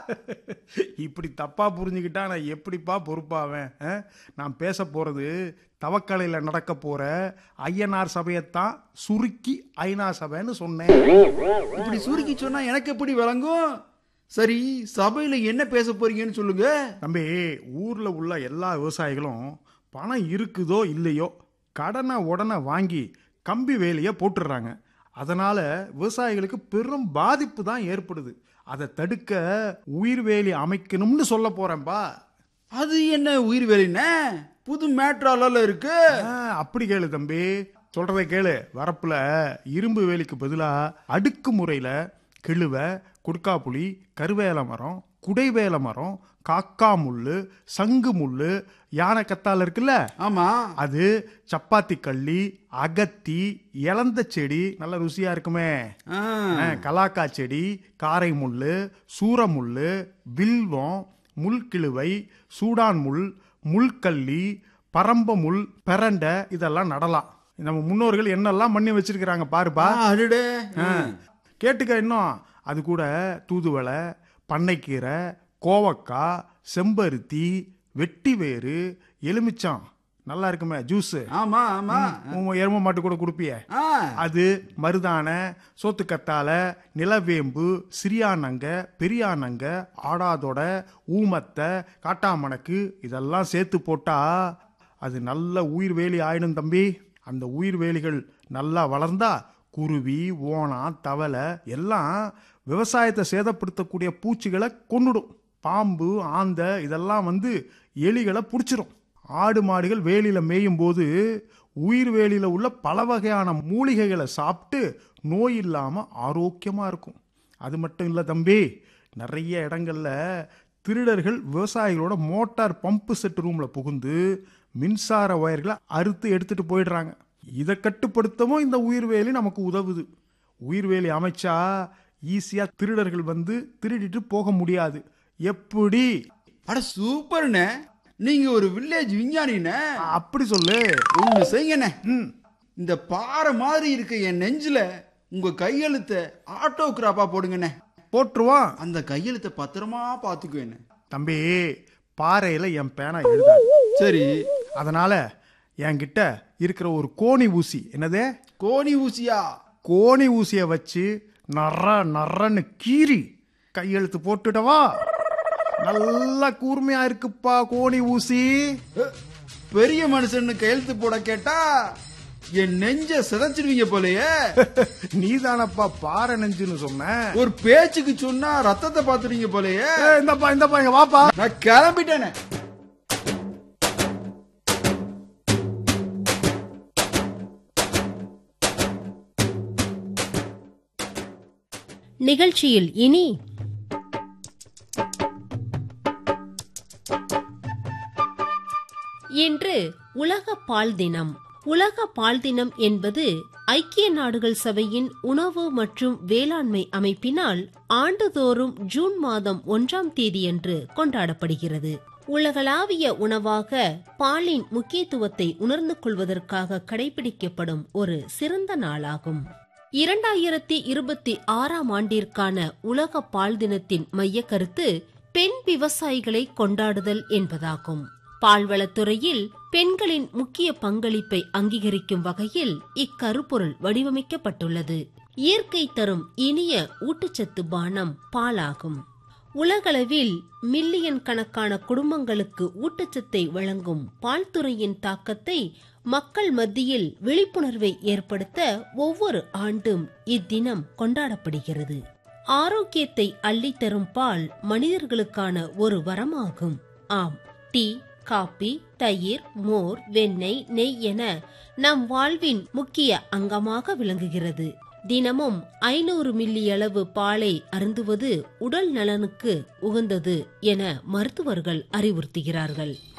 இப்படி தப்பா புரிஞ்சுக்கிட்டா நான் எப்படிப்பா பொறுப்பாவேன் ஆ? நான் பேச போறது தவக்கலையில் நடக்க போற ஐயனார் சபையைத்தான் சுருக்கி ஐநா சபைன்னு சொன்னேன் இப்படி சுருக்கி சொன்னா எனக்கு எப்படி விளங்கும் சரி சபையில என்ன பேச போறீங்கன்னு சொல்லுங்க தம்பி ஊர்ல உள்ள எல்லா விவசாயிகளும் பணம் இருக்குதோ இல்லையோ கடனை உடனே வாங்கி கம்பி வேலியை போட்டுடுறாங்க அதனால விவசாயிகளுக்கு பெரும் பாதிப்பு தான் ஏற்படுது அதை தடுக்க உயிர் வேலி அமைக்கணும்னு சொல்ல போறேன்பா அது என்ன உயிர் வேலைண்ணே புது மேட்ரால இருக்கு ஆ, அப்படி கேளு தம்பி சொல்றதை கேளு வரப்புல இரும்பு வேலிக்கு பதிலா அடுக்கு முறையில கிழுவை குடுக்காப்புளி கருவேல மரம் குடைவேல மரம் காக்கா முள்ளு சங்கு முள்ளு யானை கத்தால இருக்குல்ல ஆமா அது சப்பாத்தி கள்ளி அகத்தி இலந்த செடி நல்ல ருசியா இருக்குமே ஆ, ஆ, கலாக்கா செடி காரை முள்ளு சூரமுள்ளு வில்வம் முள்கிழுவை சூடான் முள் முள்கள்ளி பரம்ப முள் பெரண்டை இதெல்லாம் நடலாம் நம்ம முன்னோர்கள் என்னெல்லாம் பண்ணி வச்சிருக்கிறாங்க பாருப்பா ஆ, அடடே ஆ, கேட்டுக்க இன்னும் அது கூட தூதுவளை பண்ணைக்கீரை கோவக்காய் செம்பருத்தி வெட்டிவேறு எலுமிச்சம் நல்லா இருக்குமே ஜூஸ் ஆமா ஆமா எரும மாட்டு கூட கொடுப்பியே ஆ, அது மருதான சோத்துக்கத்தால நிலவேம்பு சிறியானங்க பெரியானங்க ஆடாதொட ஊமத்தை காட்டாமணக்கு இதெல்லாம் சேர்த்து போட்டா அது நல்ல உயிர் வேலி ஆயிடும் தம்பி அந்த உயிர் வேலிகள் நல்லா வளர்ந்தா குருவி ஓணம் தவளை எல்லாம் விவசாயத்தை சேதப்படுத்தக்கூடிய பூச்சிகளை கொன்னுடும் பாம்பு ஆந்த இதெல்லாம் வந்து எலிகளை பிடிச்சிரும் ஆடு மாடுகள் வேலியில மேயும் போது உயிர் வேலியில உள்ள பல வகையான மூலிகைகளை சாப்பிட்டு நோய் இல்லாம ஆரோக்கியமா இருக்கும் அது மட்டும் இல்ல தம்பி நிறைய இடங்கள்ல திருடர்கள் விவசாயிகளோட மோட்டார் பம்பு செட் ரூம்ல புகுந்து மின்சார ஒயர்களை அறுத்து எடுத்துட்டு போயிடுறாங்க இதை கட்டுப்படுத்தவும் இந்த உயிர்வேலி நமக்கு உதவுது உயிர்வேலி அமைச்சா ஈஸியா திருடர்கள் வந்து திருடிட்டு போக முடியாது எப்படி அட சூப்பர்ண்ணே நீங்க ஒரு வில்லேஜ் விஞ்ஞானிண்ணே அப்படி சொல்லு ஒண்ணு செய்யுங்கண்ணே ம் இந்த பாறை மாதிரி இருக்க என் நெஞ்சில உங்க கையெழுத்தை ஆட்டோகிராஃபா போடுங்கண்ணே போட்டுருவான் அந்த கையெழுத்தை பத்திரமா பாத்துக்குவேண்ணே தம்பி பாறையில என் பேனா எழுதாது சரி அதனால என்கிட்ட இருக்கிற ஒரு கோணி ஊசி என்னது கோணி ஊசியா கோணி ஊசியை வச்சு நற நறன்னு கீறி கையெழுத்து போட்டுடவா நல்லா கூர்மையா இருக்குப்பா கோணி ஊசி அஹ், பெரிய மனுஷன்னு கையெழுத்து போட கேட்டா என் நெஞ்ச சிதைச்சிருவீங்க போலயே நீதானப்பா பாறை நெஞ்சுன்னு சொன்ன ஒரு பேச்சுக்கு சொன்னா ரத்தத்தை பாத்துருவீங்க போலயே ஏய், இந்தப்பா இந்தப்பா இங்க வாப்பா நான் கிளம்பிட்டேனே நிகழ்ச்சியில் இனி இன்று உலக பால் தினம் உலக பால் தினம் என்பது ஐக்கிய நாடுகள் சபையின் உணவு மற்றும் வேளாண்மை அமைப்பினால் ஆண்டுதோறும் ஜூன் மாதம் ஒன்றாம் தேதியன்று கொண்டாடப்படுகிறது உலகளாவிய உணவாக பாலின் முக்கியத்துவத்தை உணர்ந்து கொள்வதற்காக கடைபிடிக்கப்படும் ஒரு சிறந்த நாளாகும் இரண்டாயிரத்தி இருபத்தி ஆறாம் ஆண்டிற்கான உலக பால் தினத்தின் மைய கருத்து பெண் விவசாயிகளை கொண்டாடுதல் என்பதாகும் பால்வளத்துறையில் பெண்களின் முக்கிய பங்களிப்பை அங்கீகரிக்கும் வகையில் இக்கருப்பொருள் வடிவமைக்கப்பட்டுள்ளது இயற்கை தரும் இனிய ஊட்டச்சத்து பானம் பாலாகும் உலகளவில் மில்லியன் கணக்கான குடும்பங்களுக்கு ஊட்டச்சத்தை வழங்கும் பால்துறையின் தாக்கத்தை மக்கள் மத்தியில் விழிப்புணர்வை ஏற்படுத்த ஒவ்வொரு ஆண்டும் இத்தினம் கொண்டாடப்படுகிறது ஆரோக்கியத்தை அள்ளித்தரும் பால் மனிதர்களுக்கான ஒரு வரமாகும் ஆம் டீ காபி தயிர் மோர் வெண்ணெய் நெய் என நம் வாழ்வின் முக்கிய அங்கமாக விளங்குகிறது தினமும் ஐநூறு மில்லி அளவு பாலை அருந்துவது உடல் நலனுக்கு உகந்தது என மருத்துவர்கள் அறிவுறுத்துகிறார்கள்